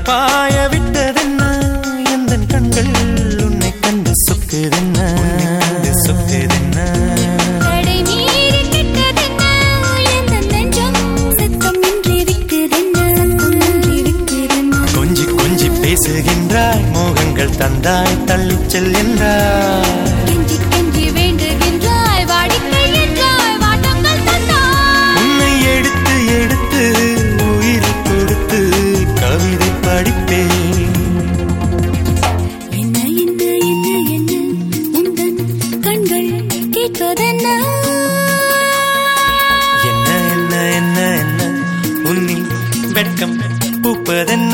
பாய விட்டதென்ன எந்த கண்கள் உன்னை கண்டு சொக்குதென்ன சொக்குதென்ன தடை மீறி கிட்டதென்ன எந்த நெஞ்சம் சத்தமின்றி விக்குதென்ன சத்தமின்றி விக்குதென்ன கொஞ்சி கொஞ்சி பேசுகின்றாய் மோகங்கள் தந்தாய் தள்ளிச் செல் என்றாய் கெஞ்சி கெஞ்சி வேண்டுகின்றாய் வாடிக்கை என்றாய் வாட்டங்கள் தந்தாய் உன்னை எடுத்து எடுத்து உயிர் கொடுத்து கவிதை படிப்பேன் என்ன என்ன என்ன என்ன உந்தன் கண்கள் கேட்பதென்ன என்ன என்ன என்ன என்ன உன்னில் வெட்கம் பூப்பதென்ன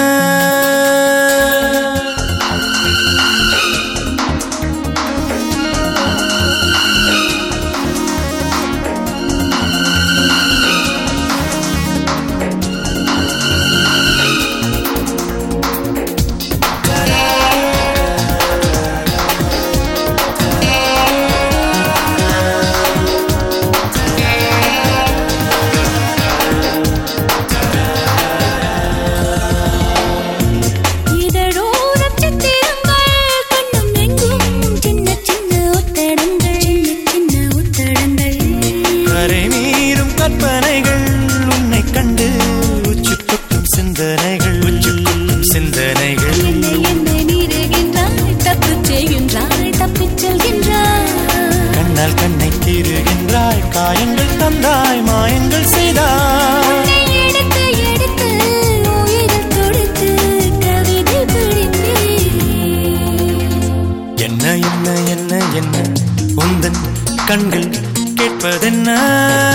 இதழோரம் சித்திரங்கள் கண்ணும் எங்கும் சின்ன சின்ன ஒத்தடங்கள் சின்ன சின்ன ஒத்தடங்கள் கரை மீறும் கற்பனைகள் உன்னை கண்டு உச்சு கொட்டும் சிந்தனைகள் உச்சு கொட்டும் சிந்தனைகள் என்னை என்னை நீருகின்றாய் தப்புச் செய்கின்றாய் தப்பிச் செல்கின்றாய் கண்ணால் கண்ணை தீருகின்றாய் காயங்கள் தந்தாய் மாயங்கள் செய்தாய் உன்னை எடுத்து எடுத்து உயிரில் கொடுத்து கவிதை பிடித்தேன் என்ன என்ன என்ன என்ன உந்தன் கண்கள் கேட்பதென்ன